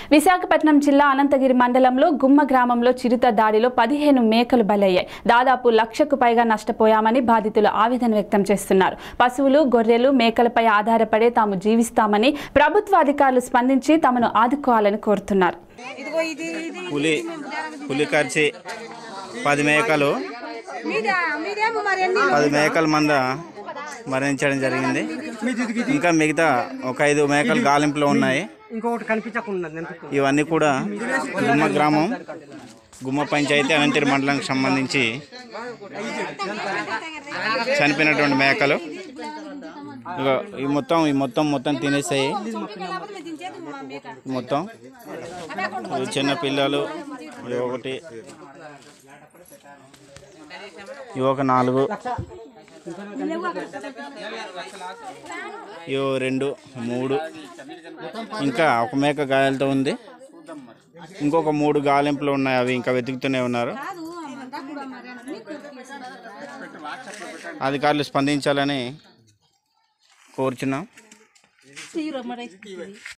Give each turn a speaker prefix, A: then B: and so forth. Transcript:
A: విశాఖపట్నం జిల్లా అనంతగిరి మండలంలో గుమ్మ గ్రామంలో చిరుత దాడిలో పదిహేను మేకలు బలయ్యాయి దాదాపు లక్షకు పైగా నష్టపోయామని బాధితులు ఆవేదన వ్యక్తం చేస్తున్నారు పశువులు గొర్రెలు మేకలపై ఆధారపడే తాము జీవిస్తామని ప్రభుత్వ అధికారులు స్పందించి తమను ఆదుకోవాలని కోరుతున్నారు
B: పులి పులి ఖర్చి పది మేకలు పది మేకల మంద మరణించడం జరిగింది ఇంకా మిగతా ఒక ఐదు మేకలు గాలింపులో ఉన్నాయి
C: ఇంకొకటి కనిపించకుండా ఎందుకు
B: ఇవన్నీ కూడా గుమ్మ గ్రామం గుమ్మ పంచాయతీ అనంతరి మండలానికి సంబంధించి చనిపోయినటువంటి మేకలు ఇగో ఈ మొత్తం ఈ మొత్తం మొత్తం తినేసాయి ఈ మొత్తం ఇవి చిన్న పిల్లలు ఇవి ఒకటి ఇవి ఒక నాలుగు ఇవి రెండు మూడు ఇంకా ఒక మేక గాయాలతో ఉంది ఇంకొక మూడు గాలింపులు ఉన్నాయి అవి ఇంకా వెతుకుతూనే ఉన్నారు అధికారులు స్పందించాలని కోరుచున్నాం